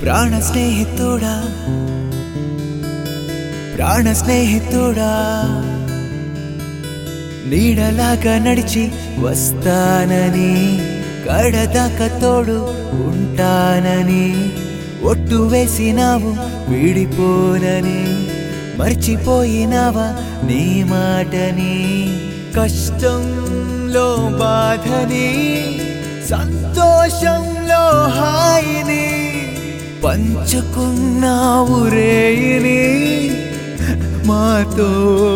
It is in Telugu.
ప్రాణ స్నేహితుడా ప్రాణ స్నేహితుడా నీడలాగా నడిచి వస్తానని కడదాకా తోడు ఉంటానని ఒట్టు వేసినావు విడిపోనని మర్చిపోయినావా నీ మాటని కష్టంలో బాధని సంతోషంలో హాయిని పంచుకున్నావు రేయిని మా తోడుని